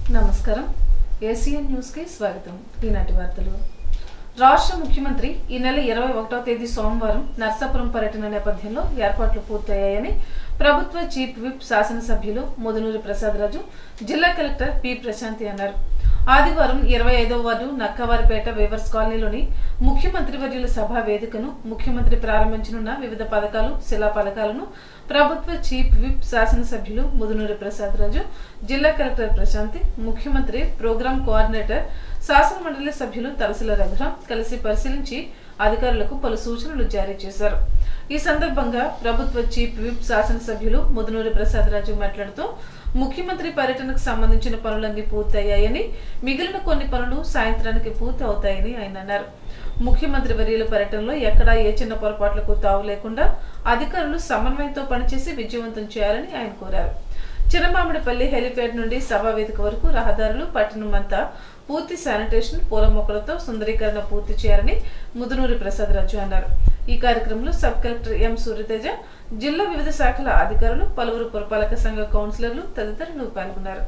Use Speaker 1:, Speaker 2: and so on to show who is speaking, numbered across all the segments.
Speaker 1: నమస్కారం ACN news కి స్వాగతం ఈనాటి వార్తలు రాష్ట్ర ముఖ్యమంత్రి ఈ నెల ఇరవై ఒకటో తేదీ సోమవారం నర్సాపురం పర్యటన నేపథ్యంలో ఏర్పాట్లు పూర్తయ్యాయని ప్రభుత్వ చీఫ్ విప్ శాసనసభ్యులు ముదునూరి ప్రసాదరాజు జిల్లా కలెక్టర్ పి ప్రశాంతి అన్నారు ఆదివారం ఇరవై ఐదవ వార్డు నక్కవారిపేట వేవర్స్ కాలనీలోని ముఖ్యమంత్రి వర్యుల సభా వేదికను ముఖ్యమంత్రి ప్రారంభించనున్న వివిధ పథకాలు శిలా పథకాలను ప్రభుత్వ చీఫ్ విప్ శాసనసభ్యులు ముదునూరి ప్రసాదరాజు జిల్లా కలెక్టర్ ప్రశాంతి ముఖ్యమంత్రి ప్రోగ్రాం కోఆర్డినేటర్ శాసన మండలి సభ్యులు తలసిల రఘురాం కలిసి పరిశీలించి అధికారులకు పలు సూచనలు జారీ చేశారు ఈ సందర్భంగా ప్రభుత్వ చీఫ్ విప్ శాసనసభ్యులు ముదునూరి ప్రసాదరాజు మాట్లాడుతూ ముఖ్యమంత్రి పర్యటనకు సంబంధించిన పనులన్నీ పూర్తయ్యాయని మిగిలిన కొన్ని పనులు సాయంత్రానికి పూర్తి అవుతాయని ఆయన అన్నారు ముఖ్యమంత్రి వర్యుల పర్యటనలో ఎక్కడా ఏ చిన్న పొరపాట్లకు తావు లేకుండా అధికారులు సమన్వయంతో పనిచేసి విజయవంతం చేయాలని ఆయన కోరారు చిన్నమామిడిపల్లి హెలిప్యాడ్ నుండి సభా వేదిక వరకు రహదారులు పట్టణం అంతా పూర్తి శానిటేషన్ పూల మొక్కలతో సుందరీకరణ పూర్తి చేయాలని ముదునూరి ప్రసాదరాజు అన్నారు ఈ కార్యక్రమంలో సబ్ కలెక్టర్ ఎం సూర్యతేజ జిల్లా వివిధ శాఖల అధికారులు పలువురు పురపాలక సంఘ కౌన్సిలర్లు తదితరులు పాల్గొన్నారు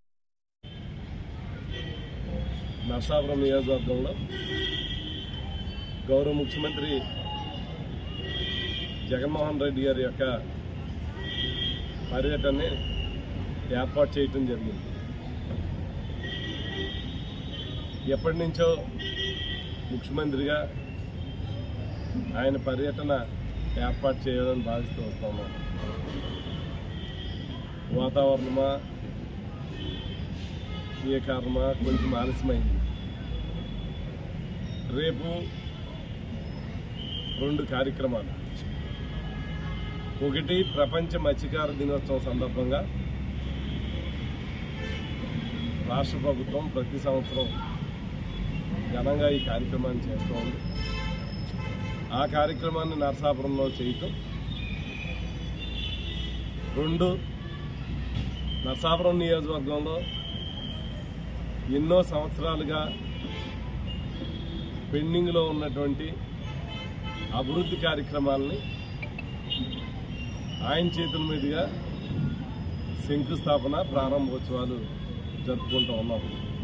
Speaker 2: నర్సాపురం నియోజకవర్గంలో గౌరవ ముఖ్యమంత్రి జగన్మోహన్ రెడ్డి గారి యొక్క పర్యటనని ఏర్పాటు చేయటం జరిగింది ఎప్పటి నుంచో ముఖ్యమంత్రిగా ఆయన పర్యటన ఏర్పాటు చేయాలని భావిస్తూ వస్తున్నాం వాతావరణమా ఏ కారణమా కొంచెం ఆలస్యమైంది రేపు రెండు కార్యక్రమాలు ఒకటి ప్రపంచ మత్స్యకార దినోత్సవం సందర్భంగా రాష్ట్ర ప్రభుత్వం ప్రతి సంవత్సరం ఘనంగా ఈ కార్యక్రమాన్ని చేస్తోంది ఆ కార్యక్రమాన్ని నరసాపురంలో చేయటం రెండు నరసాపురం నియోజకవర్గంలో ఎన్నో సంవత్సరాలుగా పెండింగ్లో ఉన్నటువంటి అభివృద్ధి కార్యక్రమాలని ఆయన చేతుల మీదుగా శంకుస్థాపన ప్రారంభోత్సవాలు జరుపుకుంటూ ఉన్నాం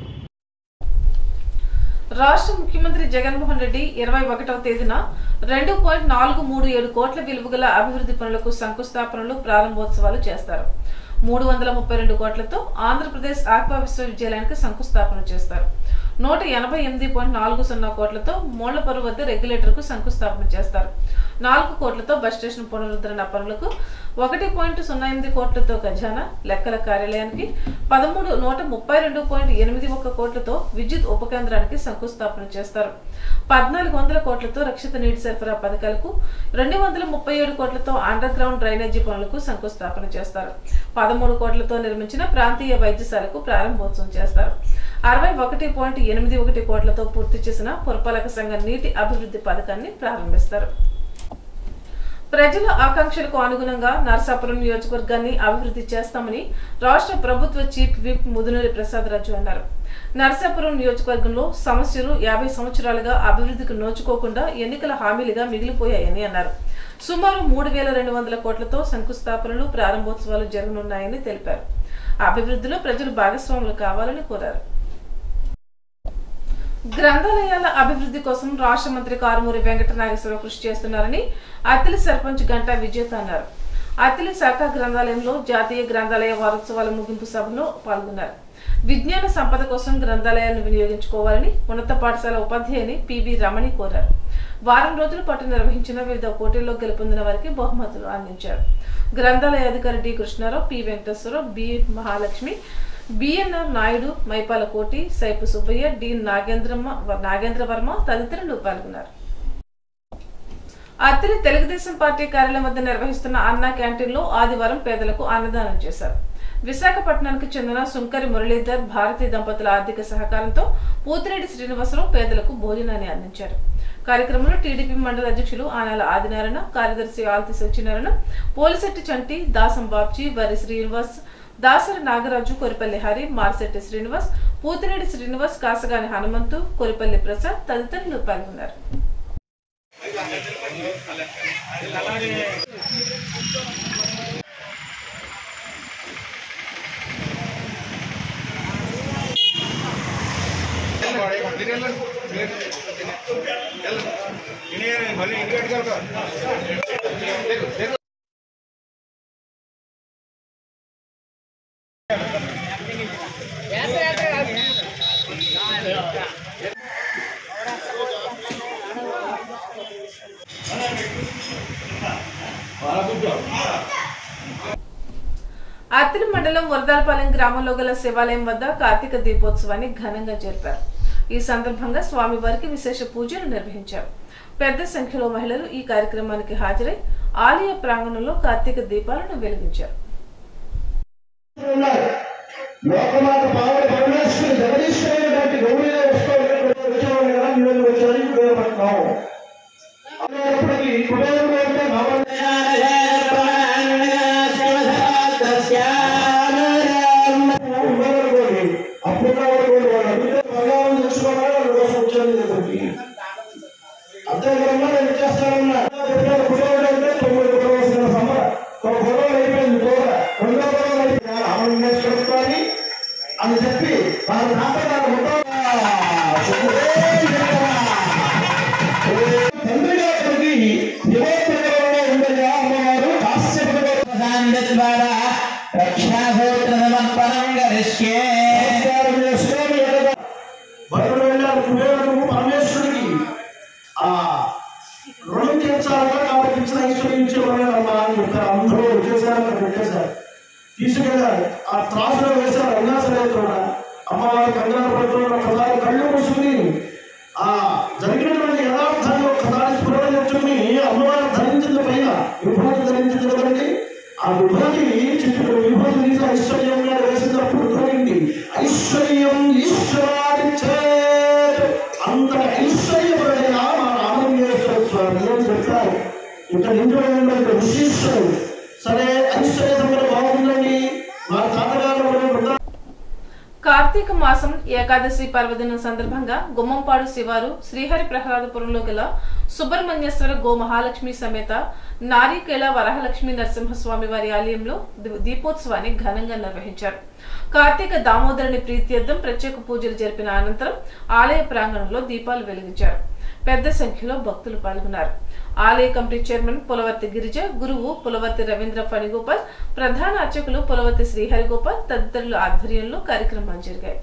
Speaker 1: రాష్ట్ర ముఖ్యమంత్రి జగన్మోహన్ రెడ్డి ఇరవై ఒకటవ తేదీన రెండు పాయింట్ నాలుగు మూడు ఏడు కోట్ల విలువ గల అభివృద్ధి పనులకు శంకుస్థాపనలు ప్రారంభోత్సవాలు చేస్తారు మూడు వందల ముప్పై రెండు కోట్లతో ఆంధ్రప్రదేశ్ ఆక్వా విశ్వవిద్యాలయానికి శంకుస్థాపన చేస్తారు నూట ఎనభై ఎనిమిది పాయింట్ నాలుగు సున్నా కోట్లతో మూలపరు వద్ద రెగ్యులేటర్కు శంకుస్థాపన చేస్తారు నాలుగు కోట్లతో బస్ స్టేషన్ పునరుద్ధరణ పనులకు ఒకటి పాయింట్ సున్నా ఎనిమిది కోట్లతో ఖజానా లెక్కల కార్యాలయానికి పదమూడు నూట ముప్పై రెండు పాయింట్ ఎనిమిది ఒక్క కోట్లతో విద్యుత్ ఉపకేంద్రానికి శంకుస్థాపన చేస్తారు పద్నాలుగు వందల కోట్లతో రక్షిత నీటి సరఫరా పథకాలకు రెండు వందల ముప్పై ఏడు కోట్లతో అండర్ గ్రౌండ్ డ్రైనేజీ పనులకు శంకుస్థాపన చేస్తారు పదమూడు కోట్లతో నిర్మించిన ప్రాంతీయ వైద్యశాలకు ప్రారంభోత్సవం చేస్తారు అరవై ఒకటి పాయింట్ ఎనిమిది ఒకటి కోట్లతో పూర్తి చేసిన పురపాలక సంఘ నీటి అభివృద్ధి పథకాన్ని ప్రారంభిస్తారు ప్రజల ఆకాంక్షలకు అనుగుణంగా నర్సాపురం నియోజకవర్గాన్ని అభివృద్ధి చేస్తామని రాష్ట్ర ప్రభుత్వ చీఫ్ విప్ ముదునూరి ప్రసాదరాజు అన్నారు నర్సాపురం నియోజకవర్గంలో సమస్యలు యాభై సంవత్సరాలుగా అభివృద్ధికి నోచుకోకుండా ఎన్నికల హామీలుగా మిగిలిపోయాయని అన్నారు సుమారు మూడు వేల రెండు వందల కోట్లతో శంకుస్థాపనలు ప్రారంభోత్సవాలు జరగనున్నాయని తెలిపారు అభివృద్ధిలో ప్రజలు భాగస్వాములు కావాలని కోరారు గ్రంథాలయాల అభివృద్ధి కోసం రాష్ట్ర మంత్రి కారుమూరి వెంకట నాగేశ్వరరావు కృషి చేస్తున్నారని అత్తిలి సర్పంచ్ గంటా విజేత అన్నారు అత్తిలి శాఖ గ్రంథాలయంలో జాతీయ గ్రంథాలయ వారోత్సవాల ముగింపు సభలో పాల్గొన్నారు విజ్ఞాన సంపద కోసం గ్రంథాలయాలను వినియోగించుకోవాలని ఉన్నత పాఠశాల ఉపాధ్యాయుని పివి రమణి కోరారు వారం రోజుల పాటు నిర్వహించిన వివిధ పోటీల్లో గెలుపొందిన వారికి బహుమతులు అందించారు గ్రంథాలయ అధికారి D Krishnarao P Venkateswararao B Mahalakshmi BNR Naidu Maipala Koti Saipu Subbaiah D Nagendramma Nagendra Varma తదితరులు పాల్గొన్నారు అత్తిలి తెలుగుదేశం పార్టీ కార్యాలయం వద్ద నిర్వహిస్తున్న అన్నా క్యాంటీన్ లో ఆదివారం పేదలకు అన్నదానం చేశారు విశాఖపట్నానికి చెందిన సుంకరి మురళీధర్ భారతీ దంపతుల ఆర్థిక సహకారంతో పూతిరెడ్డి శ్రీనివాసరావు పేదలకు భోజనాన్ని అందించారు కార్యక్రమంలో టీడీపీ మండల అధ్యక్షులు ఆనాల ఆదినారాయణ కార్యదర్శి ఆల్తి సత్యనారాయణ పోలిశెట్టి చంటి దాసం బాబ్జీ వరి శ్రీనివాస్ దాసరి నాగరాజు కొరిపల్లి హరి మార్సెట్టి శ్రీనివాస్ పూతిరెడ్డి శ్రీనివాస్ కాసగాని హనుమంతు కొరిపల్లి ప్రసాద్ తదితరులు పాల్గొన్నారు అత్తిలి మండలం వరదాలపాలెం గ్రామంలో గల శివాలయం వద్ద కార్తీక దీపోత్సవాన్ని ఘనంగా జరిపారు ఈ సందర్భంగా స్వామివారికి విశేష పూజలు నిర్వహించారు పెద్ద సంఖ్యలో మహిళలు ఈ కార్యక్రమానికి హాజరై ఆలయ ప్రాంగణంలో కార్తీక దీపాలను వెలిగించారు
Speaker 3: ఉన్నారు లోకమాత పావుల పరమేశ్వరి జగదీశ్వరైనటువంటి గౌరీలో వస్తూ వచ్చేవాళ్ళు కదా మీ దగ్గర వచ్చారని ఉపయోగపడుతున్నాము అనేటప్పటికీ కుబేరుడు అంటే నవరకోటి అప్పుడు నవరకోటి వాళ్ళు అడిగితే బంగారం తెచ్చుకోవాలని వాళ్ళ కోసం వచ్చాను దగ్గరికి అంతేకాకుండా నేను చేస్తానన్నా చెప్పాను కుబేరుడు అంటే తొమ్మిది కుటుంబం సమ్మ ఒక గొడవ అయిపోయింది తోడ రెండో గొడవ అయిపోయింది రామలింగేశ్వర స్వామి అని చెప్పి వాళ్ళ నాటకాలు తండ్రి గారికి యువకులలో ఉండగా అమ్మవారు కాశ్యప
Speaker 4: ద్వారా రక్షాసూత్ర సమర్పణం గరిష్యే
Speaker 3: నమస్కారం చేసుకొని ఎడగా భద్రుడు వెళ్ళారు కుబేరుడు పరమేశ్వరుడికి ఆ రుణం తీర్చాలన్నా కాబట్టి ఇచ్చిన ఐశ్వర్యం ఇచ్చేవాళ్ళమ్మా అని చెప్పారు అందరూ వచ్చేసారు అక్కడ పెట్టేశారు తీసుకెళ్ళారు ఆ త్రాసులో వేశారు అయినా సరే కూడా అమ్మవారి కంగారు పడుతున్న ఒకసారి కళ్ళు మూసుకుని ఆ జరిగినటువంటి యథార్థాన్ని ఒక్కసారి స్ఫురణ తెచ్చుకుని అమ్మవారు ధరించింది పైన విభూతి ధరించింది కదండి ఆ విభూతి చిట్టుడు విభూతి తీసి ఐశ్వర్యం మీద వేసినప్పుడు ధ్వనింది ఐశ్వర్యం ఈశ్వరాది చేత్ అంతటి ఐశ్వర్యపరుడైన మా రామలింగేశ్వర స్వామి అని చెప్తారు ఇక్కడ నిండు విశిష్టుడు సరే ఐశ్వర్య సంపద బాగుందండి మా తాతగారు బృందా
Speaker 1: కార్తీక మాసం ఏకాదశి పర్వదినం సందర్భంగా గుమ్మంపాడు శివారు శ్రీహరి ప్రహ్లాదపురంలో గల సుబ్రహ్మణ్యేశ్వర గో మహాలక్ష్మి సమేత నారీకేళ వరహలక్ష్మి నరసింహస్వామి వారి ఆలయంలో దీ- దీపోత్సవాన్ని ఘనంగా నిర్వహించారు కార్తీక దామోదరుని ప్రీత్యర్థం ప్రత్యేక పూజలు జరిపిన అనంతరం ఆలయ ప్రాంగణంలో దీపాలు వెలిగించారు పెద్ద సంఖ్యలో భక్తులు పాల్గొన్నారు ఆలయ కమిటీ చైర్మన్ పులవర్తి గిరిజ గురువు పులవర్తి రవీంద్ర ఫణిగోపాల్ ప్రధాన అర్చకులు పులవర్తి శ్రీహరిగోపాల్ తదితరుల ఆధ్వర్యంలో కార్యక్రమాలు జరిగాయి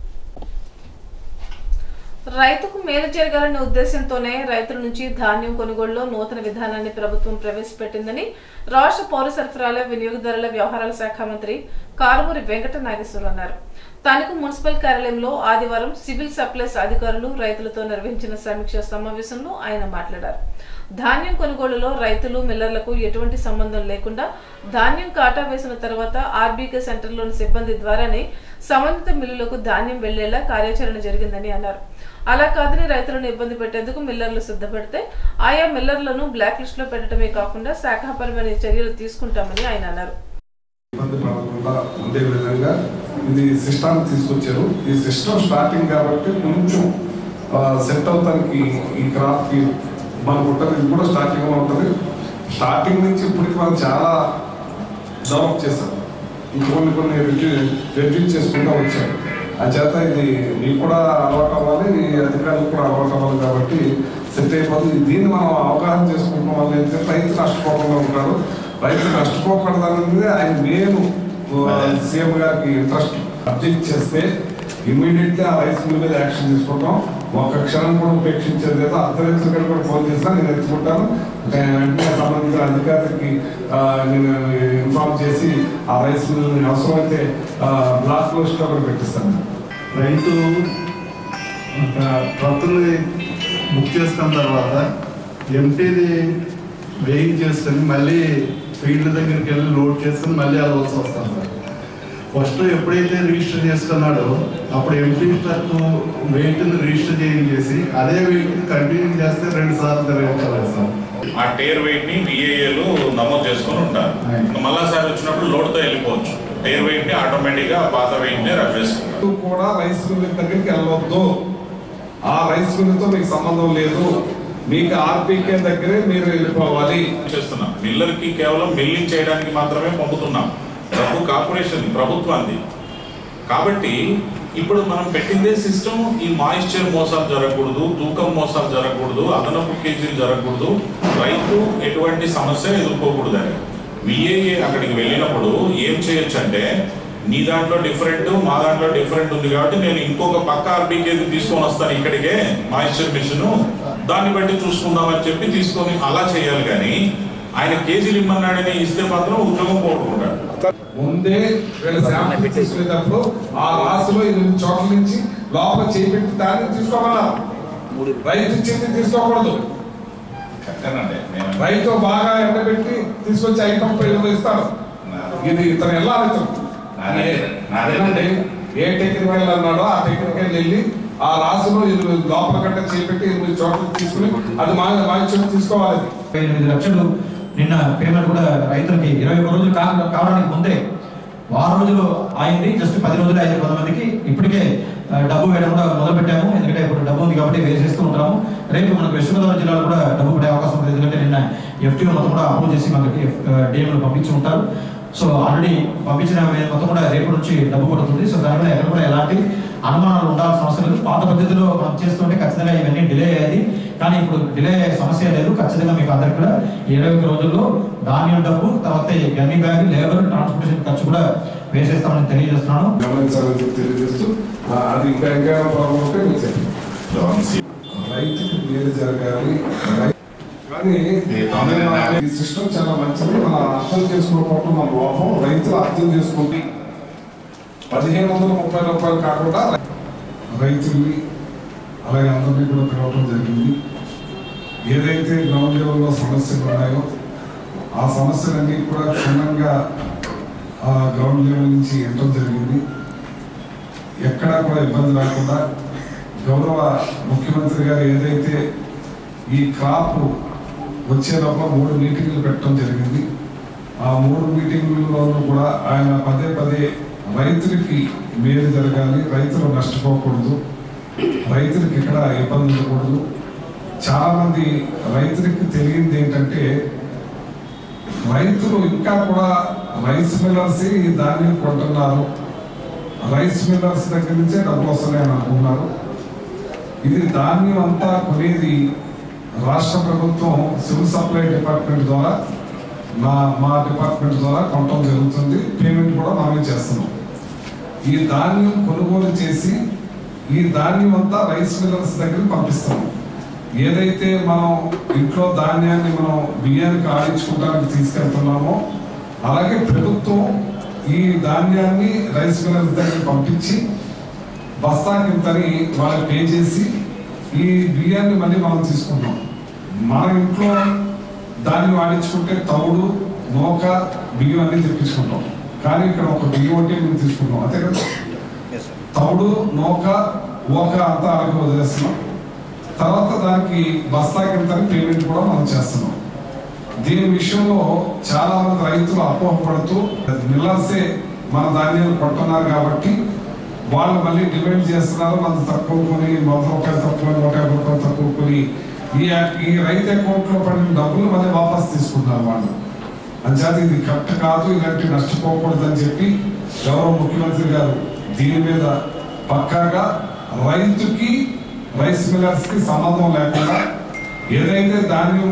Speaker 1: రైతుకు మేలు జరగాలనే ఉద్దేశంతోనే రైతుల నుంచి ధాన్యం కొనుగోలులో నూతన విధానాన్ని ప్రభుత్వం ప్రవేశపెట్టిందని రాష్ట్ర పౌర సరఫరాల వినియోగదారుల వ్యవహారాల శాఖ మంత్రి కారుమూరి వెంకట నాగేశ్వరరావు అన్నారు స్థానిక మున్సిపల్ కార్యాలయంలో ఆదివారం సివిల్ సప్లైస్ అధికారులు రైతులతో నిర్వహించిన సమీక్ష సమావేశంలో ఆయన మాట్లాడారు ధాన్యం కొనుగోలులో రైతులు మిల్లర్లకు ఎటువంటి సంబంధం లేకుండా ధాన్యం కాటా వేసిన తర్వాత ఆర్బీకే సెంటర్లోని సిబ్బంది ద్వారానే సంబంధిత మిల్లులకు ధాన్యం వెళ్లేలా కార్యాచరణ జరిగిందని అన్నారు అలా కాదని రైతులను ఇబ్బంది పెట్టేందుకు మిల్లర్లు సిద్ధపడితే ఆయా మిల్లర్లను బ్లాక్ లిస్ట్ లో పెట్టడమే కాకుండా శాఖాపరమైన చర్యలు తీసుకుంటామని ఆయన అన్నారు
Speaker 5: ఇబ్బంది పడకుండా ఉండే విధంగా ఇది సిస్టమ్ తీసుకొచ్చారు ఈ సిస్టమ్ స్టార్టింగ్ కాబట్టి కొంచెం సెట్ అవుతానికి ఈ క్రాప్కి మనకు ఉంటుంది ఇది కూడా స్టార్టింగ్లో ఉంటుంది స్టార్టింగ్ నుంచి ఇప్పటికి మనం చాలా డెవలప్ చేశాం ఇంకొన్ని కొన్ని రెడ్యూస్ చేసుకుంటూ వచ్చాం ఆ చేత ఇది మీకు కూడా అలవాటు అవ్వాలి ఈ అధికారులకు కూడా అలవాటు అవ్వాలి కాబట్టి సెట్ అయిపోతుంది దీన్ని మనం అవగాహన చేసుకుంటున్న వల్ల ఏంటంటే రైతు నష్టపోకుండా ఉంటారు రైతు నష్టపోకూడదు అనేది ఆయన మెయిన్ సీఎం గారికి ఇంట్రెస్ట్ అబ్జెక్ట్ చేస్తే ఇమీడియట్లీ ఆ రైస్ మిల్ మీద యాక్షన్ తీసుకుంటాం ఒక క్షణం కూడా ఉపేక్షించేది లేదు అర్ధరైతుల గారు కూడా ఫోన్ చేసినా నేను ఎత్తుకుంటాను వెంటనే సంబంధించిన అధికారికి ఆ, నేను ఇన్ఫార్మ్ చేసి ఆ రైస్ మిల్ని అవసరమైతే బ్లాక్ లిస్ట్ లో కూడా పెట్టిస్తాను
Speaker 6: రైతు ఒక ట్రక్కుని బుక్ చేసుకున్న తర్వాత ఎంటీది వెయింగ్ చేసుకొని మళ్ళీ ఫీల్డ్ దగ్గరికి వెళ్ళి లోడ్ చేసుకొని మళ్ళీ వెళ్ళవలసి వస్తాం సార్ ఫస్ట్ ఎప్పుడైతే రిజిస్టర్ చేసుకున్నాడో అప్పుడు ఎంటీ ట్రక్ వెయిట్ని రిజిస్టర్ చేయించేసి అదే వెయిట్ కంటిన్యూ చేస్తే రెండు సార్లు తిరగలేదు సార్
Speaker 7: ఆ టేర్ వెయిట్ ని విఏఏలు నమోదు చేసుకొని ఉంటారు ఇంకా మళ్ళా సారి వచ్చినప్పుడు లోడ్ తో వెళ్ళిపోవచ్చు టేర్ వెయిట్ ని ఆటోమేటిక్ గా పాత వెయిట్ ని రబ్ చేసుకుంటారు
Speaker 5: రైతు కూడా రైస్ మిల్ దగ్గరికి వెళ్ళవద్దు ఆ రైస్ మిల్తో మీకు సంబంధం లేదు మీకు ఆర్పీకే దగ్గరే మీరు వెళ్ళిపోవాలి
Speaker 7: చేస్తున్నాం మిల్లర్ కి కేవలం మిల్లింగ్ చేయడానికి మాత్రమే పంపుతున్నాం డబ్బు కార్పొరేషన్ ప్రభుత్వాన్ని కాబట్టి ఇప్పుడు మనం పెట్టిందే సిస్టమ్ ఈ మాయిశ్చర్ మోసాలు జరగకూడదు తూకం మోసాలు జరగకూడదు అదనపు కేజీలు జరగకూడదు రైతు ఎటువంటి సమస్య ఎదుర్కోకూడదు అని విఏఏ అక్కడికి వెళ్ళినప్పుడు ఏం చేయొచ్చు అంటే నీ దాంట్లో డిఫరెంట్ మా దాంట్లో డిఫరెంట్ ఉంది కాబట్టి నేను ఇంకొక పక్క ఆర్బీకేది తీసుకొని వస్తాను ఇక్కడికే మాయిశ్చర్ మిషన్ దాన్ని బట్టి చూసుకుందామని చెప్పి తీసుకొని అలా చేయాలి కానీ ఆయన కేజీలు ఇమ్మన్నాడని ఇస్తే మాత్రం ఉద్యోగం పోగొట్టుకుంటాడు
Speaker 5: ముందే వీళ్ళ శాంపుల్ తీసుకునేటప్పుడు ఆ రాశిలో ఎనిమిది చోట్ల నుంచి లోపల చేపెట్టి దాన్ని తీసుకోమన్నా రైతు ఇచ్చింది తీసుకోకూడదు
Speaker 7: కరెక్టేనండి నేను
Speaker 5: రైతు బాగా ఎండబెట్టి తీసుకొచ్చి ఐటమ్ పేరు ఇస్తారు ఇది ఇతను ఎలా రైతు
Speaker 7: నాదే- నాదే.
Speaker 5: అదేనండి ఏ టెక్నికల్ అన్నాడో ఆ టెక్నికల్ వెళ్ళి ఆ రాశిలో ఎనిమిది లోపల గట్ట చేపెట్టి ఎనిమిది చోట్ల తీసుకుని అది మా మా చోటు తీసుకోవాలి అది
Speaker 8: ఎనిమిది లక్షలు నిన్న పేమెంట్ కూడా రైతులకి ఇరవై ఒక్క రోజులు కా- కావడానికి ముందే వారం రోజులు అయింది జస్ట్ పది రోజులు అయింది కొంతమందికి ఇప్పటికే ఆ, డబ్బు వేయడం కూడా మొదలు పెట్టాము ఎందుకంటే ఇప్పుడు డబ్బు ఉంది కాబట్టి వేసేస్తూ ఉంటాము రేపు మనకు వెస్ట్ గోదావరి జిల్లాలో కూడా డబ్బు పడే అవకాశం ఉంది ఎందుకంటే నిన్న ఎఫ్టీఓ మొత్తం కూడా అప్రూవ్ చేసి మనకి డిఎంలు పంపించి ఉంటారు సో ఆల్రెడీ పంపించిన మొత్తం కూడా రేపు నుంచి డబ్బు పడుతుంది సో దానివల్ల ఎక్కడ కూడా ఎలాంటి అనుమానాలు ఉండాల్సిన అవసరం లేదు పాత పద్ధతిలో మనం చేస్తుంటే ఖచ్చితంగా ఇవన్నీ డిలే అయ్యేది కానీ ఇప్పుడు డిలే అయ్యే సమస్య లేదు ఖచ్చితంగా మీకు అందరికి కూడా ఈ ఇరవై ఒక్క రోజుల్లో ధాన్యం డబ్బు తర్వాత ఈ గన్ని బ్యాగ్ లేబర్ ట్రాన్స్పోర్టేషన్ ఖర్చు కూడా వేసేస్తామని తెలియజేస్తున్నాను
Speaker 5: గమనించాలని చెప్పి తెలియజేస్తూ ఆ, అది ఇంకా ఇంకా ప్రాబ్లం ఉంటే మీరు చెప్పండి
Speaker 7: జోన్ సి
Speaker 5: రైతుకి మేలు జరగాలి రై- కానీ ఈ సిస్టమ్ చాలా మంచిది మనం అర్థం చేసుకోకపోవడం మన లోపం రైతులు అర్థం చేసుకుంటే పదిహేను వందల ముప్పై రూపాయలు కాకుండా రైతుల్ని అలాగే అందరినీ కూడా పిలవడం జరిగింది ఏదైతే గ్రౌండ్ లెవెల్లో సమస్యలు ఉన్నాయో ఆ సమస్యలన్నీ కూడా క్షుణ్ణంగా ఆ గ్రౌండ్ లెవెల్ నుంచి ఎంటర్ జరిగింది ఎక్కడా కూడా ఇబ్బంది రాకుండా గౌరవ ముఖ్యమంత్రి గారు ఏదైతే ఈ క్రాప్ వచ్చే లోపల మూడు మీటింగ్లు పెట్టడం జరిగింది ఆ మూడు మీటింగుల్లోనూ కూడా ఆయన పదే పదే రైతులకి మేలు జరగాలి రైతులు నష్టపోకూడదు రైతులకి ఇక్కడ ఇబ్బంది ఉండకూడదు చాలా మంది రైతులకి తెలియంది ఏంటంటే రైతులు ఇంకా కూడా రైస్ మిల్లర్స్ ఈ ధాన్యం కొంటున్నారు రైస్ మిల్లర్స్ దగ్గర నుంచే డబ్బులు వస్తున్నాయని అనుకున్నారు ఇది ధాన్యం అంతా కొనేది రాష్ట్ర ప్రభుత్వం సివిల్ సప్లై డిపార్ట్మెంట్ ద్వారా మా మా డిపార్ట్మెంట్ ద్వారా కొనటం జరుగుతుంది పేమెంట్ కూడా మనమే చేస్తున్నాం ఈ ధాన్యం కొనుగోలు చేసి ఈ ధాన్యం అంతా రైస్ మిల్లర్స్ దగ్గరికి పంపిస్తాం ఏదైతే మనం ఇంట్లో ధాన్యాన్ని మనం బియ్యానికి ఆడించుకోవడానికి తీసుకెళ్తున్నామో అలాగే ప్రభుత్వం ఈ ధాన్యాన్ని రైస్ మిల్లర్స్ దగ్గరికి పంపించి బస్తా కింతని వాళ్ళకి పే చేసి ఈ బియ్యాన్ని మళ్ళీ మనం తీసుకుంటాం మన ఇంట్లో దాన్ని వాడించుకుంటే తౌడు నూక బియ్యం అన్ని తెప్పించుకుంటాం కానీ ఇక్కడ ఒక బియ్యం ఒకటి మేము తీసుకుంటాం అంతే కదా తౌడు నూక ఓక అంతా అలాగే వదిలేస్తున్నాం తర్వాత దానికి బస్తా కింద పేమెంట్ కూడా మనం చేస్తున్నాం దీని విషయంలో చాలా మంది రైతులు అపోహపడుతూ మిల్లర్సే మన ధాన్యాలు కొంటున్నారు కాబట్టి వాళ్ళు మళ్ళీ డిమాండ్ చేస్తున్నారు మన తక్కువ కొని వంద రూపాయలు తక్కువ నూట యాభై రూపాయలు తక్కువ కొని ఈ ఈ రైతు అకౌంట్ లో పడిన డబ్బులు మళ్ళీ వాపస్ తీసుకుంటున్నారు వాళ్ళు అంచేత ఇది కరెక్ట్ కాదు ఇలాంటి నష్టపోకూడదని చెప్పి గౌరవ ముఖ్యమంత్రి గారు దీని మీద పక్కాగా రైతుకి రైస్ మిల్లర్స్ కి సంబంధం లేకుండా ఏదైతే ధాన్యం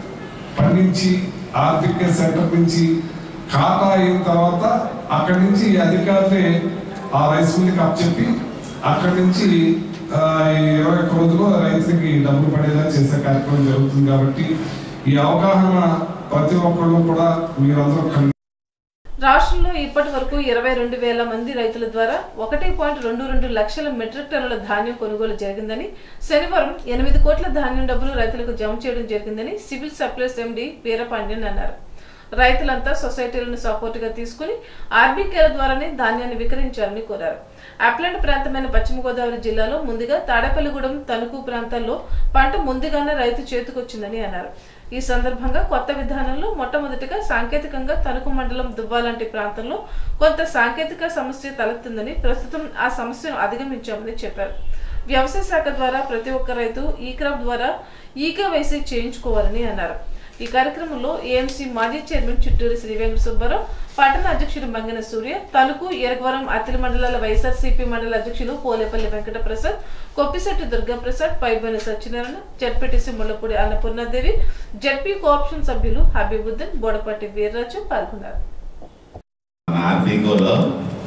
Speaker 5: పండించి ఆర్థిక సెంటర్ నుంచి ఖాతా అయిన తర్వాత అక్కడి నుంచి ఈ అధికారులే ఆ రైస్ మిల్కి అప్పచెప్పి అక్కడి నుంచి ఆ, ఈ ఇరవై ఒక్క రోజుల్లో రైతులకి డబ్బులు పడేలా చేసే కార్యక్రమం జరుగుతుంది కాబట్టి ఈ అవగాహన ప్రతి ఒక్కళ్ళు కూడా మీరందరూ కన్-
Speaker 1: రాష్ట్రంలో ఇప్పటి వరకు ఇరవై రెండు వేల మంది రైతుల ద్వారా ఒకటి పాయింట్ రెండు రెండు లక్షల మెట్రిక్ టన్నుల ధాన్యం కొనుగోలు జరిగిందని శనివారం ఎనిమిది కోట్ల ధాన్యం డబ్బులు రైతులకు జమ చేయడం జరిగిందని సివిల్ సప్లైస్ ఎండి వీరపాండ్యన్ అన్నారు రైతులంతా సొసైటీలను సపోర్టుగా తీసుకుని ఆర్బీకేల ద్వారానే ధాన్యాన్ని విక్రయించాలని కోరారు అప్లాంట్ ప్రాంతమైన పశ్చిమ గోదావరి జిల్లాలో ముందుగా తాడేపల్లిగూడెం తణుకు ప్రాంతాల్లో పంట ముందుగానే రైతు చేతికొచ్చిందని అన్నారు ఈ సందర్భంగా కొత్త విధానంలో మొట్టమొదటిగా సాంకేతికంగా తణుకు మండలం దువ్వాలాంటి ప్రాంతంలో కొంత సాంకేతిక సమస్య తలెత్తిందని ప్రస్తుతం ఆ సమస్యను అధిగమించామని చెప్పారు వ్యవసాయ శాఖ ద్వారా ప్రతి ఒక్క రైతు ఈ క్రాప్ ద్వారా ఈకేవైసీ చేయించుకోవాలని అన్నారు ఈ కార్యక్రమంలో ఏఎంసీ మాజీ చైర్మన్ చిట్టూరి శ్రీ వెంకట సుబ్బారావు పట్టణ అధ్యక్షుడు మంగన సూర్య తణుకు ఎరగవరం అత్తిలి మండలాల వైఎస్ఆర్సీపీ మండల అధ్యక్షులు Polepalli Venkata Prasad Koppisetti Durga Prasad Paiboni Satyanarayana ZPTC Mullapudi Annapurnadevi ZP cooption సభ్యులు హబీబుద్దీన్ బోడపట్టి వీర్రాజు పాల్గొన్నారు
Speaker 9: ఆర్బీకోలో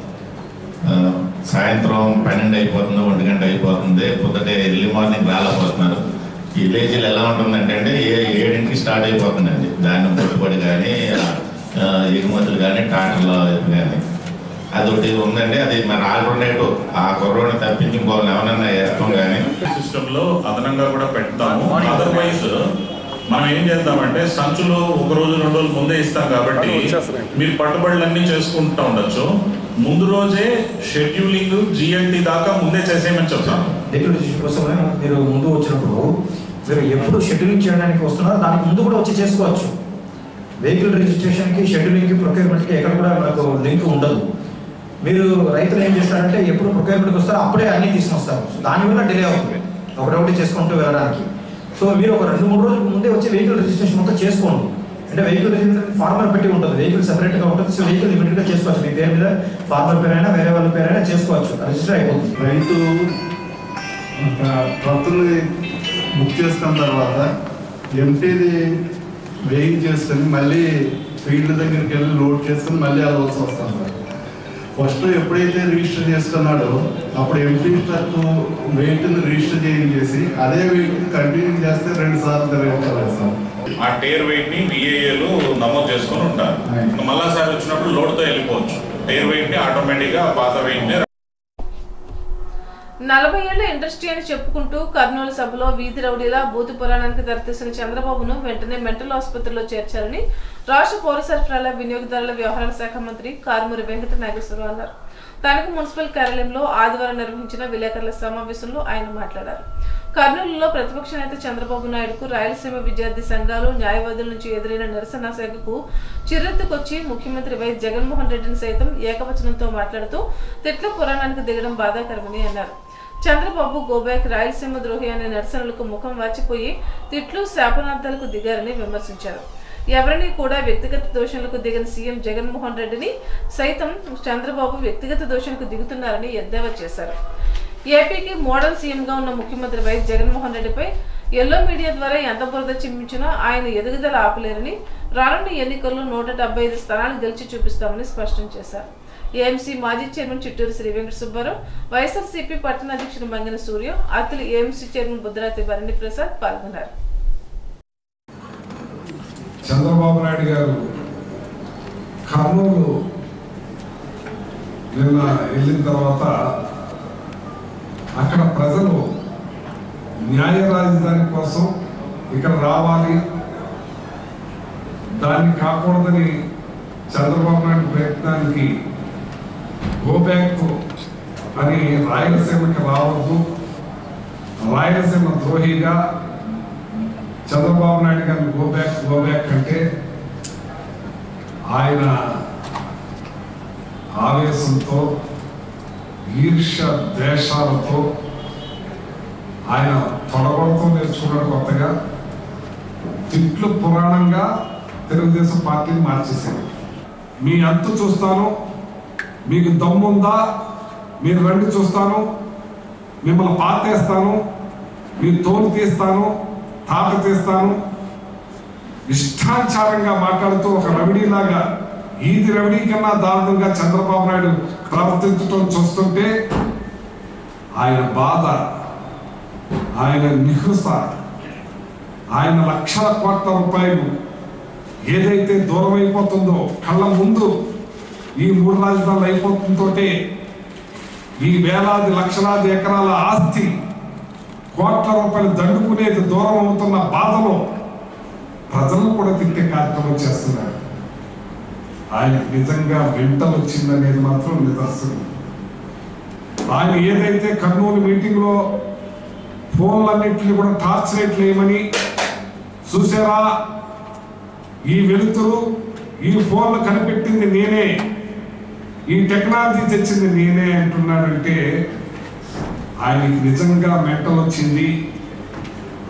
Speaker 9: సాయంత్రం పన్నెండు అయిపోతుంది ఒంటి గంట అయిపోతుంది పొద్దుటే ఎర్లీ మార్నింగ్ రాలేకపోతున్నారు ఈ విలేజ్లో ఎలా ఉంటుందంటే అంటే ఏ ఏడింటికి స్టార్ట్ అయిపోతుందండి ధాన్యం పెట్టుబడి కానీ ఆ, ఎగుమతులు కానీ ట్రాక్టర్లో కానీ అదొకటి ఉందండి అది మన ఆల్టర్నేటివ్ ఆ కుర్రోని తప్పించి ఇంకోళ్ళని ఎవరన్నా వేస్తాం కానీ
Speaker 7: సిస్టమ్ లో అదనంగా కూడా పెడతాము అదర్వైజ్ మనం ఏం చేద్దామంటే సంచులు ఒక రోజు రెండు రోజులు ముందే ఇస్తాం కాబట్టి మీరు పట్టుబడులన్నీ చేసుకుంటూ ఉండొచ్చు ముందు రోజే షెడ్యూలింగ్ జిఎల్టీ దాకా ముందే చేసేయమని చెప్తాను
Speaker 8: వెహికల్ రిజిస్ట్రేషన్ కోసమే మీరు ముందు వచ్చినప్పుడు మీరు ఎప్పుడు షెడ్యూలింగ్ చేయడానికి వస్తున్నారో దానికి ముందు కూడా వచ్చి చేసుకోవచ్చు వెహికల్ రిజిస్ట్రేషన్కి షెడ్యూలింగ్కి ప్రొక్యూర్మెంట్కి ఎక్కడ కూడా మనకు లింక్ ఉండదు మీరు రైతులు ఏం చేస్తారంటే ఎప్పుడు ప్రొక్యూర్మెంట్కి వస్తారో అప్పుడే అన్నీ తీసుకొస్తారు దానివల్ల డిలే అవుతుంది ఒకటొకటి చేసుకుంటూ వెళ్ళడానికి సో మీరు ఒక రెండు మూడు రోజుల ముందే వచ్చి వెహికల్ రిజిస్ట్రేషన్ మొత్తం చేసుకోండి అంటే వెహికల్ రిజిస్ట్రేషన్ ఫార్మర్ పెట్టి ఉంటుంది వెహికల్ సెపరేట్గా ఉంటుంది సో వెహికల్ ఇమీడియట్గా చేసుకోవచ్చు మీ పేరు మీద ఫార్మర్ పేరైనా వేరే వాళ్ళ పేరైనా చేసుకోవచ్చు రిజిస్టర్ అయిపోతుంది
Speaker 6: రైతు ఒక ట్రక్కుని బుక్ చేసుకున్న తర్వాత ఎంటీది వెయింగ్ చేసుకొని మళ్ళీ ఫీల్డ్ దగ్గరికి వెళ్ళి లోడ్ చేసుకొని మళ్ళీ వెళ్ళవలసి వస్తుంది ఫస్ట్ ఎప్పుడైతే రిజిస్టర్ చేసుకున్నాడో అప్పుడు ఎంటీ ట్రక్ వెయిట్ని రిజిస్టర్ చేయించేసి అదే వెయిట్ కంటిన్యూ చేస్తే రెండు సార్లు వేస్తాం
Speaker 7: ఆ టేర్ వెయిట్ ని విఏఏలు నమోదు చేసుకొని ఉంటారు ఇంకా మళ్ళా సారి వచ్చినప్పుడు లోడ్ తో వెళ్ళిపోవచ్చు టేర్ వెయిట్ ని ఆటోమేటిక్ గా పాత వెయిట్ ని
Speaker 1: నలభై ఏళ్ల ఇండస్ట్రీ అని చెప్పుకుంటూ కర్నూలు సభలో వీధి రౌడీలా బూతు పురాణానికి తెరతీసిన చంద్రబాబును వెంటనే మెంటల్ ఆసుపత్రిలో చేర్చారని రాష్ట్ర పౌర సరఫరాల వినియోగదారుల వ్యవహారాల శాఖ మంత్రి కారుమూరి వెంకట నాగేశ్వరరావు అన్నారు తణుకు మున్సిపల్ కార్యాలయంలో ఆదివారం నిర్వహించిన విలేకరుల సమావేశంలో ఆయన మాట్లాడారు కర్నూలులో ప్రతిపక్ష నేత చంద్రబాబు నాయుడుకు రాయలసీమ విద్యార్థి సంఘాలు న్యాయవాదుల నుంచి ఎదురైన నిరసన శాఖకు చిర్రెత్తుకొచ్చి ముఖ్యమంత్రి వైఎస్ జగన్మోహన్ రెడ్డిని సైతం ఏకవచనంతో మాట్లాడుతూ తిట్ల పురాణానికి దిగడం బాధాకరమని అన్నారు చంద్రబాబు గోబ్యాక్ రాయలసీమ ద్రోహి అనే నిరసనలకు ముఖం వాచిపోయి తిట్లు శాపనార్థాలకు దిగారని విమర్శించారు ఎవరిని కూడా వ్యక్తిగత దోషణలకు దిగిన సీఎం జగన్మోహన్ రెడ్డిని సైతం చంద్రబాబు వ్యక్తిగత దోషణకు దిగుతున్నారని ఎద్దేవా చేశారు ఏపీకి మోడల్ సీఎంగా ఉన్న ముఖ్యమంత్రి వైఎస్ జగన్మోహన్ రెడ్డిపై ఎల్లో మీడియా ద్వారా ఎంత బురద చిమ్మించినా ఆయన ఎదుగుదల ఆపలేరని రానున్న ఎన్నికల్లో నూట డెబ్బై ఐదు స్థానాలు గెలిచి చూపిస్తామని స్పష్టం చేశారు ఏఎంసీ మాజీ చైర్మన్ చిట్టూరు శ్రీ వెంకట సుబ్బారావు వైఎస్ఆర్సీపీ పట్టణ అధ్యక్షుడు మంగన సూర్య అత్తిలి ఏఎంసీ చైర్మన్ బుద్ధరాతి భరణి ప్రసాద్ పాల్గొన్నారు
Speaker 5: చంద్రబాబు నాయుడు గారు కర్నూలు నిన్న వెళ్ళిన తర్వాత అక్కడ ప్రజలు న్యాయ రాజధాని కోసం ఇక్కడ రావాలి దాన్ని కాకూడదని చంద్రబాబు నాయుడు ప్రయత్నానికి గో బ్యాక్ అని రాయలసీమకి రావద్దు రాయలసీమ ద్రోహిగా చంద్రబాబు నాయుడు గారిని గో బ్యాక్ గో బ్యాక్ అంటే ఆయన ఆవేశంతో ఈర్ష్య ద్వేషాలతో ఆయన తొడగొడతో నేర్చుకున్నాడు కొత్తగా తిట్లు పురాణంగా తెలుగుదేశం పార్టీని మార్చేశారు మీ అంతు చూస్తాను మీకు దమ్ముందా మీరు రండి చూస్తాను మిమ్మల్ని పాతేస్తాను మీ తోలు తీస్తాను తాట తీస్తాను ఇష్టానుసారంగా మాట్లాడుతూ ఒక రవిడీలాగా ఈది రవిడీ కన్నా దారుణంగా చంద్రబాబు నాయుడు ప్రవర్తించడం చూస్తుంటే ఆయన బాధ ఆయన నిహృస ఆయన లక్షల కోట్ల రూపాయలు ఏదైతే దూరం అయిపోతుందో కళ్ళ ముందు ఈ మూడు రాజధానులు అయిపోతుందోటే ఈ వేలాది లక్షలాది ఎకరాల ఆస్తి కోట్ల రూపాయలు దండుకునేది దూరం అవుతున్న బాధలో ప్రజలను కూడా తిట్టే కార్యక్రమం చేస్తున్నారు ఆయనకు నిజంగా మెంటల్ వచ్చిందనేది మాత్రం నిదర్శనం ఆయన ఏదైతే కర్నూలు మీటింగ్లో ఫోన్లన్నింటినీ కూడా టార్చ్ లైట్లు వేయమని చూసారా ఈ వెలుతురు ఈ ఫోన్లు కనిపెట్టింది నేనే ఈ టెక్నాలజీ తెచ్చింది నేనే అంటున్నాడంటే ఆయనకి నిజంగా మెంటల్ వచ్చింది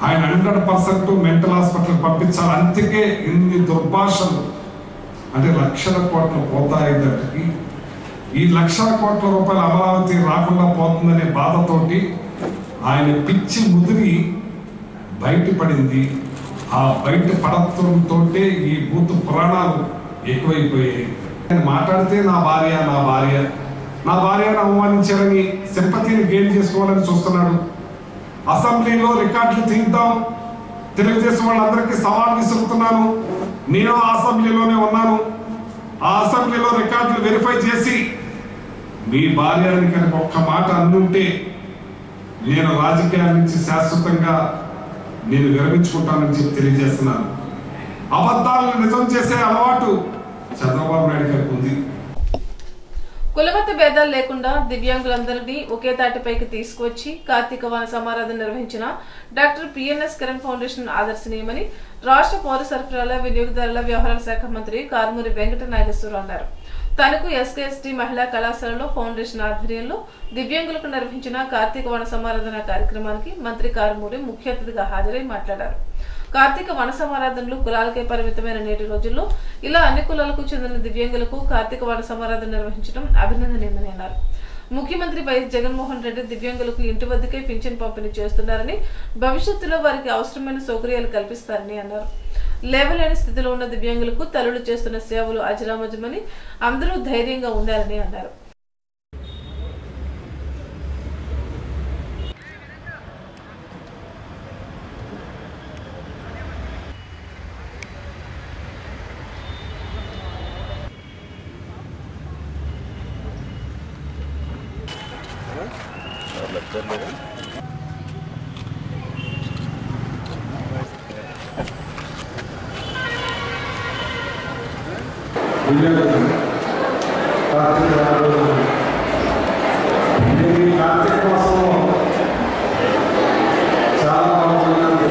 Speaker 5: ఆయన హండ్రెడ్ పర్సెంట్ మెంటల్ హాస్పిటల్ పంపించాలి అందుకే ఇన్ని దుర్భాషలు అంటే లక్షల కోట్లు పోతాయి దానికి ఈ లక్షల కోట్ల రూపాయల అమరావతి రాకుండా పోతుందనే బాధతోటి ఆయన పిచ్చి ముదిరి బయటపడింది ఆ బయట పడతంతో ఈ భూత పురాణాలు ఎక్కువైపోయాయి ఆయన మాట్లాడితే నా భార్య నా భార్య నా భార్యను అవమానించారని సింపతిని గెయిన్ చేసుకోవాలని చూస్తున్నాడు అసెంబ్లీలో రికార్డులు తీద్దాం తెలుగుదేశం వాళ్ళందరికీ సవాల్ విసురుతున్నాను నేను ఆ అసెంబ్లీలోనే ఉన్నాను ఆ అసెంబ్లీలో రికార్డులు వెరిఫై చేసి మీ భార్యని కనుక ఒక్క మాట అందుంటే నేను రాజకీయాల నుంచి శాశ్వతంగా నేను విరమించుకుంటానని చెప్పి తెలియజేస్తున్నాను అబద్ధాలను నిజం చేసే అలవాటు చంద్రబాబు నాయుడు గారికి ఉంది
Speaker 1: కులమత భేదాలు లేకుండా దివ్యాంగులందరినీ ఒకే తాటిపైకి తీసుకువచ్చి కార్తీక వన సమారాధన నిర్వహించిన డాక్టర్ పిఎన్ఎస్ కిరణ్ ఫౌండేషన్ ఆదర్శనీయమని రాష్ట్ర పౌర సరఫరాల వినియోగదారుల వ్యవహారాల శాఖ మంత్రి కారుమూరి వెంకట నాగేశ్వరరావు అన్నారు తనకు ఎస్కేఎస్టీ మహిళా కళాశాలలో ఫౌండేషన్ ఆధ్వర్యంలో దివ్యాంగులకు నిర్వహించిన కార్తీక వన సమారాధన కార్యక్రమానికి మంత్రి కారుమూరి ముఖ్య అతిథిగా హాజరై మాట్లాడారు కార్తీక వన సమారాధనలు కులాలకే పరిమితమైన నేటి రోజుల్లో ఇలా అన్ని కులాలకు చెందిన దివ్యాంగులకు కార్తీక వన సమారాధన నిర్వహించడం అభినందనీయమని అన్నారు ముఖ్యమంత్రి వైఎస్ జగన్మోహన్ రెడ్డి దివ్యాంగులకు ఇంటి వద్దకే పింఛన్ పంపిణీ చేస్తున్నారని భవిష్యత్తులో వారికి అవసరమైన సౌకర్యాలు కల్పిస్తారని అన్నారు లేవలేని స్థితిలో ఉన్న దివ్యాంగులకు తల్లులు చేస్తున్న సేవలు అజరామజమని అందరూ ధైర్యంగా ఉండాలని అన్నారు
Speaker 5: కార్తీక రాబోతుంది. ఈ కార్తీక మాసంలో చాలా బాగుంటుంది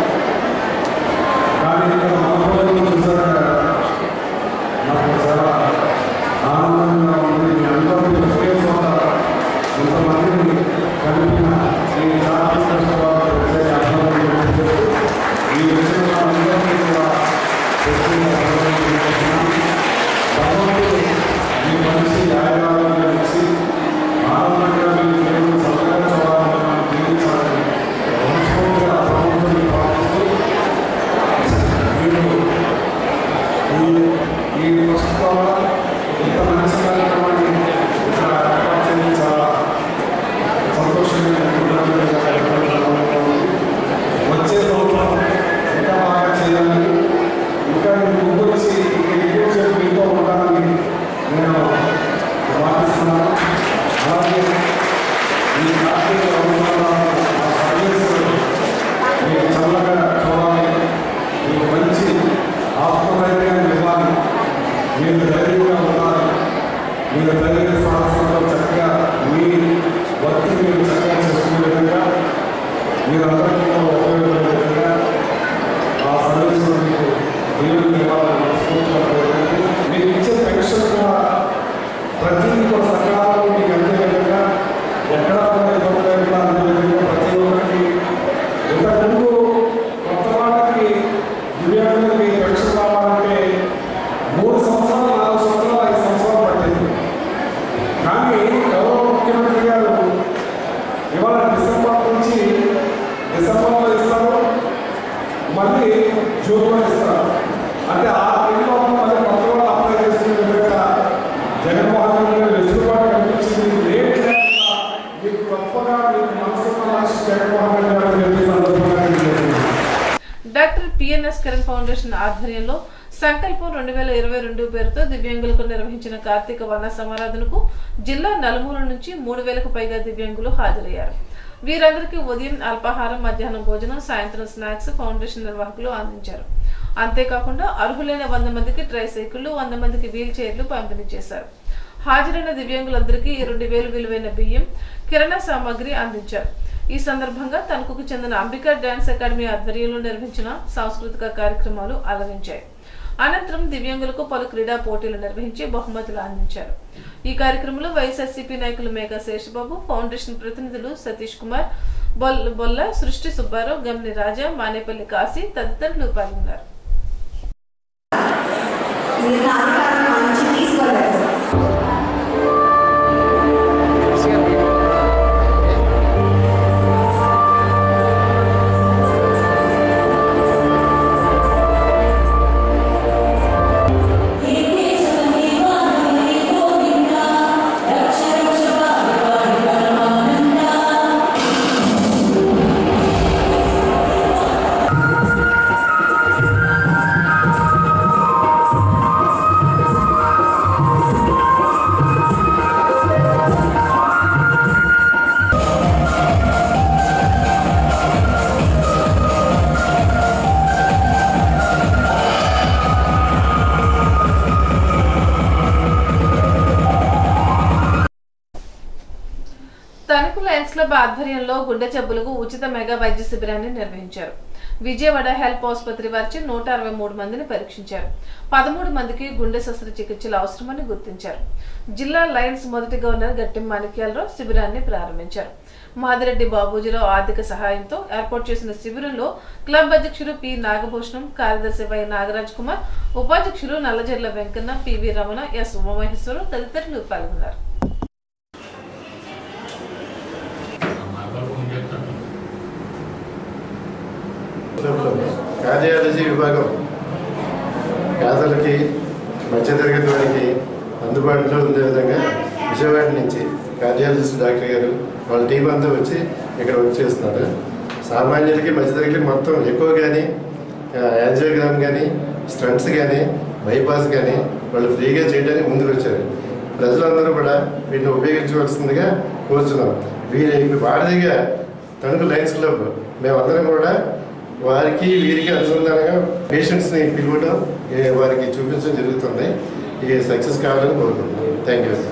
Speaker 5: కానీ ఇక్కడ మనోహరంగా చూసాక నాకు చాలా ఆనందంగా ఉంది మీ అందరూ ఒకే చోట ఇంతమందిని కలిపిన ఈ కార్తీక ఉత్సవాలు ప్రత్యేక అభినందనలు తెలియజేస్తూ ఈ విషయంలో అందరికీ కూడా ప్రత్యేక అభినందనలు తెలియజేస్తున్నాను. భగవంతుడు మీ మనిషి ఆయుధాలను ఇచ్చి ఆనందంగా మీ దేవుడు చల్లగా చూడాలని మనం జీవించాలని మనస్ఫూర్తిగా భగవంతుడిని ప్రార్థిస్తూ మీరు ఈ ఈ ప్రస్తుతం ఇంత మంచి కార్యక్రమాన్ని ఇక్కడ ఏర్పాటు చేయడం చాలా సంతోషంగా వచ్చే సంవత్సరం ఇంకా బాగా చేయాలని ఇంకా నేను ముందు వచ్చి ఎక్కువ సేపు మీతో ఉండాలని నేను ప్రార్థిస్తున్నాను అలాగే ఈ కార్తీక అవసరాలను ఆ సర్వీసులు మీకు చల్లగా చూడాలి మీకు మంచి ఆత్మధైర్యాన్ని ఇవ్వాలి మీరు ధైర్యంగా ఉండాలి మీరు ధైర్య సాహసంలో చక్కగా మీ వర్క్ మీరు చక్కగా చేసుకునే విధంగా మీరందరికీ కూడా ఉపయోగపడే విధంగా ఆ సర్వీసులు మీకు దేవుని ఇవ్వాలని మనస్ఫూర్తిగా కోరుకుంటూ మీరు ఇచ్చే పెన్షన్ కూడా ప్రతిదీ కూడా సకాలంలో మీకు అందే విధంగా ఎక్కడ కూడా ఇబ్బంది లేకుండా అందే విధంగా ప్రతి ఒక్కరికి ఇంతకుముందు కొత్త వాళ్ళకి దివ్యాంగులకి పెన్షన్ రావాలంటే మూడు సంవత్సరాలు నాలుగు సంవత్సరాలు ఐదు సంవత్సరాలు పట్టింది కానీ గౌరవ ముఖ్యమంత్రి గారు ఇవాళ డిసెంబర్ నుంచి డిసెంబర్లో ఇస్తారు మళ్ళీ జూన్లో ఇస్తారు అంటే ఆ నెలలో మళ్ళీ కొత్త వాళ్ళు అప్లై చేసుకునే విధంగా జగన్మోహన్ రెడ్డి గారు వెసులుబాటు కనిపించింది రేట్ లేకుండా మీకు గొప్పగా మీకు మనసున్న మనిషి జగన్మోహన్ రెడ్డి గారు చెప్పి సందర్భంగా తెలియజేస్తున్నాను.
Speaker 1: డాక్టర్ పిఎన్ఎస్ కిరణ్ ఫౌండేషన్ ఆధ్వర్యంలో సంకల్పం రెండు వేల ఇరవై రెండు పేరుతో దివ్యాంగులకు నిర్వహించిన కార్తీక వర్ణ సమారాధనకు జిల్లా నలుమూల నుంచి మూడు వేలకు పైగా దివ్యాంగులు హాజరయ్యారు వీరందరికీ ఉదయం అల్పాహారం మధ్యాహ్నం భోజనం సాయంత్రం స్నాక్స్ ఫౌండేషన్ నిర్వాహకులు అందించారు అంతేకాకుండా అర్హులైన వంద మందికి ట్రై సైకిళ్లు వంద మందికి వీల్ చైర్లు పంపిణీ చేశారు హాజరైన దివ్యాంగులందరికీ రెండు వేలు విలువైన బియ్యం కిరాణా సామాగ్రి అందించారు ఈ సందర్భంగా తణుకుకు చెందిన అంబికా డ్యాన్స్ అకాడమీ ఆధ్వర్యంలో నిర్వహించిన సాంస్కృతిక కార్యక్రమాలు అలరించాయి అనంతరం దివ్యాంగులకు పలు క్రీడా పోటీలు నిర్వహించి బహుమతులు అందించారు ఈ కార్యక్రమంలో వైఎస్ఆర్సీపీ నాయకులు మేఘా శేషబాబు ఫౌండేషన్ ప్రతినిధులు సతీష్ కుమార్ బొల్ బొల్ల సృష్టి సుబ్బారావు గమ్ని రాజా మానేపల్లి కాశీ తదితరులు పాల్గొన్నారు తణుకు లయన్స్ క్లబ్ ఆధ్వర్యంలో గుండె జబ్బులకు ఉచిత మెగా వైద్య శిబిరాన్ని నిర్వహించారు విజయవాడ హెల్ప్ ఆసుపత్రి వారిచే నూట అరవై మూడు మందిని పరీక్షించారు పదమూడు మందికి గుండె శస్త్రచికిత్సలు అవసరమని గుర్తించారు జిల్లా లయన్స్ మొదటి గవర్నర్ గట్టిం మాణిక్యాలరావు శిబిరాన్ని ప్రారంభించారు మాదిరెడ్డి బాబూజీరావు ఆర్థిక సహాయంతో ఏర్పాటు చేసిన శిబిరంలో క్లబ్ అధ్యక్షుడు పి నాగభూషణం కార్యదర్శి వై నాగరాజ్ కుమార్ ఉపాధ్యక్షులు నల్లజర్ల వెంకన్న పివి రమణ ఎస్ ఉమామహేశ్వరం తదితరులు పాల్గొన్నారు
Speaker 10: కార్డియాలజీ విభాగం పేదలకి మధ్యతరగతి వారికి అందుబాటులో ఉండే విధంగా విజయవాడ నుంచి కార్డియాలజిస్ట్ డాక్టర్ గారు వాళ్ళ టీం అంతా వచ్చి ఇక్కడ వర్క్ చేస్తున్నారు సామాన్యులకి మధ్యతరగతి మొత్తం ఎక్కువ కానీ యాంజియోగ్రామ్ కానీ స్టంట్స్ కానీ బైపాస్ కానీ వాళ్ళు ఫ్రీగా చేయడానికి ముందుకు వచ్చారు ప్రజలందరూ కూడా వీటిని ఉపయోగించవలసిందిగా కోరుతున్నాం వీరి వారధిగా తణుకు లయన్స్ క్లబ్ మేమందరం కూడా వారికి వీరికి అనుసంధానంగా పేషెంట్స్ని పిలవడం ఏ, వారికి చూపించడం జరుగుతుంది ఇది సక్సెస్ కావాలని కోరుకుంటున్నాను థ్యాంక్ యూ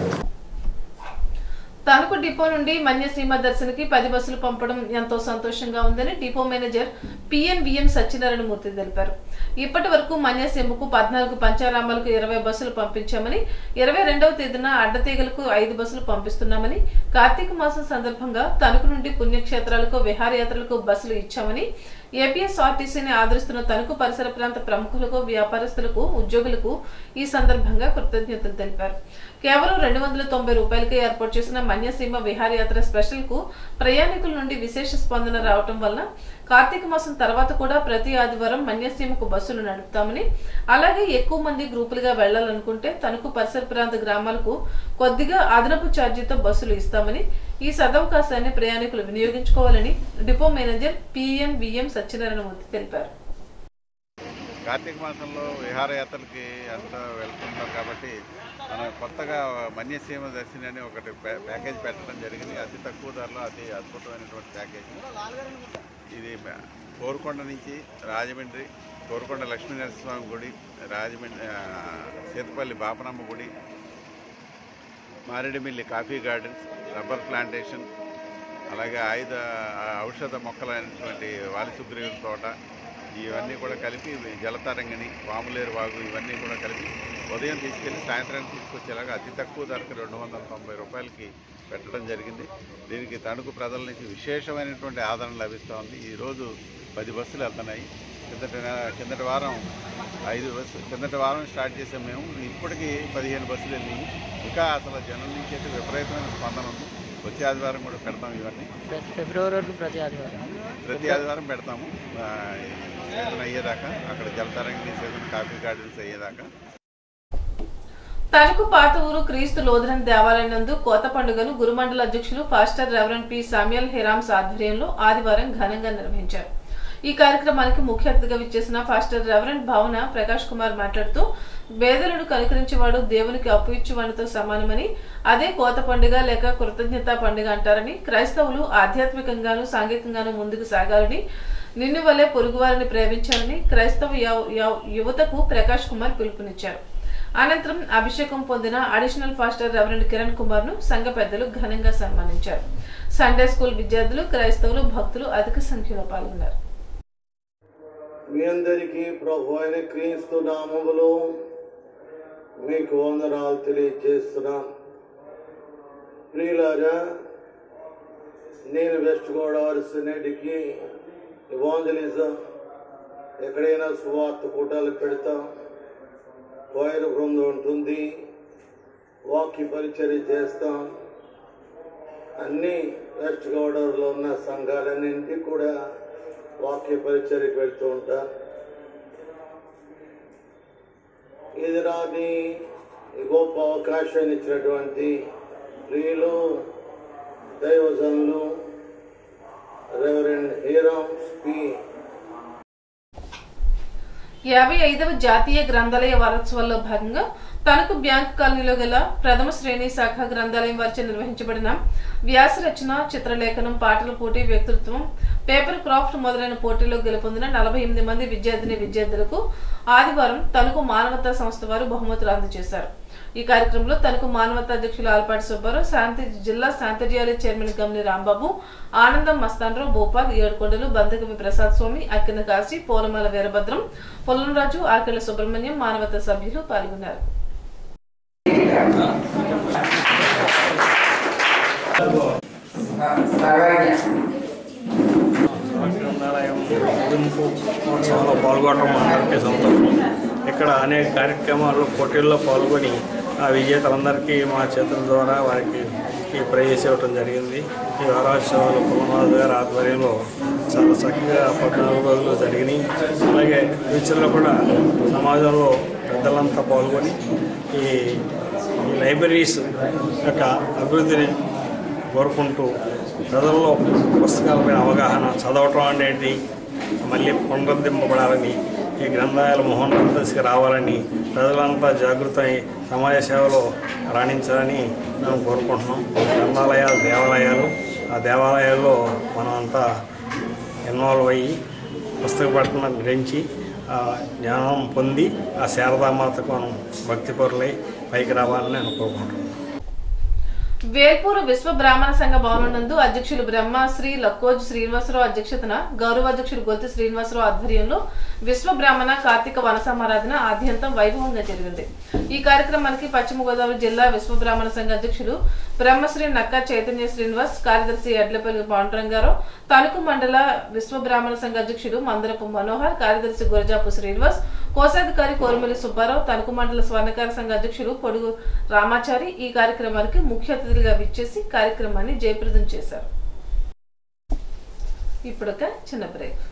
Speaker 1: తణుకు డిపో నుండి మన్యసీమ దర్శనకి పది బస్సులు పంపడం ఎంతో సంతోషంగా ఉందని depot manager PNVM Satyanarayana Murthy తెలిపారు ఇప్పటి వరకు మన్యసీమకు పద్నాలుగు పంచారామాలకు ఇరవై బస్సులు పంపించామని ఇరవై రెండవ తేదీన అడ్డతీగలకు ఐదు బస్సులు పంపిస్తున్నామని కార్తీక మాసం సందర్భంగా తణుకు నుండి పుణ్యక్షేత్రాలకు విహారయాత్రలకు బస్సులు ఇచ్చామని ఏపీఎస్ఆర్టీసీని ఆదరిస్తున్న తణుకు పరిసర ప్రాంత ప్రముఖులకు వ్యాపారస్తులకు ఉద్యోగులకు ఈ సందర్భంగా కృతజ్ఞతలు తెలిపారు కేవలం రెండు వందల తొంభై రూపాయలకే ఏర్పాటు చేసిన మన్యసీమ విహారయాత్ర స్పెషల్ కు ప్రయాణికుల నుండి విశేష స్పందన రావటం వల్ల కార్తీక మాసం తర్వాత కూడా ప్రతి ఆదివారం మన్యసీమకు బస్సులు నడుపుతామని అలాగే ఎక్కువ మంది గ్రూపులుగా వెళ్లాలనుకుంటే తణుకు పరిసర ప్రాంత గ్రామాలకు కొద్దిగా అదనపు ఛార్జీతో బస్సులు ఇస్తామని ఈ సదవకాశాన్ని ప్రయాణికులు వినియోగించుకోవాలని డిపో మేనేజర్ పిఎన్విఎం సత్యనారాయణమూర్తి తెలిపారు
Speaker 11: కార్తీక మాసంలో విహారయాత్రలకి అంతా వెళ్తుంటారు కాబట్టి మనం కొత్తగా మన్యసీమ దర్శిని అని ఒకటి ప్యా- ప్యాకేజ్ పెట్టడం జరిగింది అతి తక్కువ ధరలో అతి అద్భుతమైనటువంటి ప్యాకేజ్ ఇది మ- కోరుకొండ నుంచి రాజమండ్రి కోరుకొండ లక్ష్మీనరసింహస్వామి గుడి రాజమండ్రి ఆ, సీతపల్లి బాపనమ్మ గుడి Maredumilli coffee gardens rubber plantation అలాగే ఆయుధ ఆ, ఔషధ మొక్కలైనటువంటి వాలిసుగ్రీవుల తోట ఇవన్నీ కూడా కలిపి జలతరంగిణి పాములేరు వాగు ఇవన్నీ కూడా కలిపి ఉదయం తీసుకెళ్లి సాయంత్రానికి తీసుకొచ్చేలాగా అతి తక్కువ ధరకు రెండు వందల తొంభై రూపాయలకి పెట్టడం జరిగింది దీనికి తణుకు ప్రజల నుంచి విశేషమైనటువంటి ఆదరణ లభిస్తూ ఉంది ఈరోజు పది బస్సులు వెళ్తున్నాయి కిందటి నెల- కిందటి వారం ఐదు బస్సు కిందటి వారం స్టార్ట్ చేసాం మేము ఇప్పటికీ పదిహేను బస్సులు వెళ్ళినాయి ఇంకా అసలు జనం నుంచి అయితే విపరీతమైన స్పందన ఉంది వచ్చే ఆదివారం కూడా పెడతాం ఇవన్నీ
Speaker 12: ఫిబ్రవరి వరకు ప్రతి ఆదివారం
Speaker 11: ప్రతి ఆదివారం పెడతాము ఆ, ఈ సీజన్ అయ్యేదాకా అక్కడ జలతరంగిణి సీజన్ కాఫీ గార్డెన్స్ అయ్యేదాకా
Speaker 1: తణుకు పాత ఊరు క్రీస్తు లోధరన్ దేవాలయం నందు కోత పండుగను గురుమండల అధ్యక్షులు పాస్టర్ రెవరెండ్ పి సామ్యల్ హెరామ్స్ ఆధ్వర్యంలో ఆదివారం ఘనంగా నిర్వహించారు ఈ కార్యక్రమానికి ముఖ్య అతిథిగా విచ్చేసిన పాస్టర్ రెవరెండ్ భావన ప్రకాష్ కుమార్ మాట్లాడుతూ పేదలను కనుకరించేవాడు దేవునికి అప్పు ఇచ్చేవాడితో సమానమని అదే కోత పండుగ లేక కృతజ్ఞతా పండుగ అంటారని క్రైస్తవులు ఆధ్యాత్మికంగాను సాంఘికంగాను ముందుకు సాగాలని నిన్ను వలె పొరుగువారిని ప్రేమించాలని క్రైస్తవ యవ- యవ- యువతకు ప్రకాష్ కుమార్ పిలుపునిచ్చారు అనంతరం అభిషేకం పొందిన additional pastor reverend Kiran Kumar ను సంఘ పెద్దలు ఘనంగా సన్మానించారు సండే స్కూల్ విద్యార్థులు క్రైస్తవులు భక్తులు అధిక సంఖ్యలో పాల్గొన్నారు
Speaker 13: మీ అందరికీ ప్రభు అయిన క్రీస్తు నామములో మీకు వందనాలు తెలియజేస్తున్నాం ప్రియులారా నేను వెస్ట్ గోదావరి సినేటికి ఇవాంజలిజం ఎక్కడైనా సువార్త కూటాలు పెడతాం వైరు బృందం ఉంటుంది వాక్య పరిచర్య చేస్తాం అన్ని వెస్ట్ గోదావరిలో ఉన్న సంఘాలన్నింటికి కూడా వాక్య పరిచర్యకు వెళ్తూ ఉంటాం ఇది నాది ఈ గొప్ప అవకాశాన్ని ఇచ్చినటువంటి ప్రియులు దైవజనులు రెవరెండ్ హీరామ్ స్పీ
Speaker 1: యాభై ఐదవ జాతీయ గ్రంథాలయ వారోత్సవాల్లో భాగంగా తణుకు బ్యాంక్ కాలనీలో గల ప్రథమ శ్రేణి శాఖ గ్రంథాలయం వారిచే నిర్వహించబడిన వ్యాస రచన చిత్రలేఖనం పాటల పోటీ వ్యక్తిత్వం పేపర్ క్రాఫ్ట్ మొదలైన పోటీలో గెలుపొందిన నలభై ఎనిమిది మంది విద్యార్థిని విద్యార్థులకు ఆదివారం తణుకు మానవతా సంస్థ వారు బహుమతులు అందజేశారు ఈ కార్యక్రమంలో తనకు మానవతా అధ్యక్షులు ఆల్పాటి సుబ్బారావు శాంతి జిల్లా శాంతిర్యాలయ చైర్మన్ గమ్ని రాంబాబు ఆనందం మస్తాన్రావు భూపాల్ ఏడుకొండలు బంధకవి ప్రసాద్ స్వామి అక్కిన కాశీ పోలమాల వీరభద్రం పొల్లంరాజు ఆకెళ్ల సుబ్రహ్మణ్యం మానవతా సభ్యులు పాల్గొన్నారు
Speaker 14: గ్రంథాలయం ముగింపు మహోత్సవంలో పాల్గొనడం మనందరికీ సంతోషం ఇక్కడ అనేక కార్యక్రమాల్లో పోటీల్లో పాల్గొని ఆ విజేతలందరికీ మా చేతుల ద్వారా వారికి ఈ ప్రైజెస్ ఇవ్వడం జరిగింది ఈ వారోత్సవాలు కులనాథ్ గారి ఆధ్వర్యంలో చాలా చక్కగా పద్నాలుగు రోజులు జరిగినాయి అలాగే ఫ్యూచర్లో కూడా సమాజంలో పెద్దలంతా పాల్గొని ఈ ఈ లైబ్రరీస్ యొక్క అభివృద్ధిని కోరుకుంటూ ప్రజల్లో పుస్తకాలపైన అవగాహన చదవటం అనేది మళ్ళీ పునరుద్ధరింపబడాలని ఈ గ్రంథాలయాల మహోన్నత దశకి రావాలని ప్రజలంతా జాగృతమై సమాజ సేవలో రాణించాలని మేము కోరుకుంటున్నాం గ్రంథాలయాలు దేవాలయాలు ఆ దేవాలయాల్లో మనం అంతా ఇన్వాల్వ్ అయ్యి పుస్తక పఠనం గ్రహించి ఆ జ్ఞానం పొంది ఆ శారదామాతకు మనం భక్తిపరులై పైకి రావాలని నేను కోరుకుంటున్నాను
Speaker 1: వేల్పూరు విశ్వ బ్రాహ్మణ సంఘ భవనం నందు అధ్యక్షులు బ్రహ్మశ్రీ లక్కోజు శ్రీనివాసరావు అధ్యక్షతన గౌరవ అధ్యక్షుడు గొల్తి శ్రీనివాసరావు ఆధ్వర్యంలో విశ్వ బ్రాహ్మణ కార్తీక వన సమారాధన ఆద్యంతం వైభవంగా జరిగింది ఈ కార్యక్రమానికి పశ్చిమ గోదావరి జిల్లా విశ్వ బ్రాహ్మణ సంఘ అధ్యక్షులు బ్రహ్మశ్రీ నక్క చైతన్య శ్రీనివాస్ కార్యదర్శి ఎడ్లపల్లి పాండురంగారావు తణుకు మండల విశ్వ బ్రాహ్మణ సంఘ అధ్యక్షుడు మందరపు మనోహర్ కార్యదర్శి గురజాపు శ్రీనివాస్ కోశాధికారి కోరమల్లి సుబ్బారావు తణుకు మండల స్వర్ణకార సంఘ అధ్యక్షులు పొడుగు రామాచారి ఈ కార్యక్రమానికి ముఖ్య అతిథులుగా విచ్చేసి కార్యక్రమాన్ని జయప్రదం చేశారు ఇప్పుడొక చిన్న బ్రేక్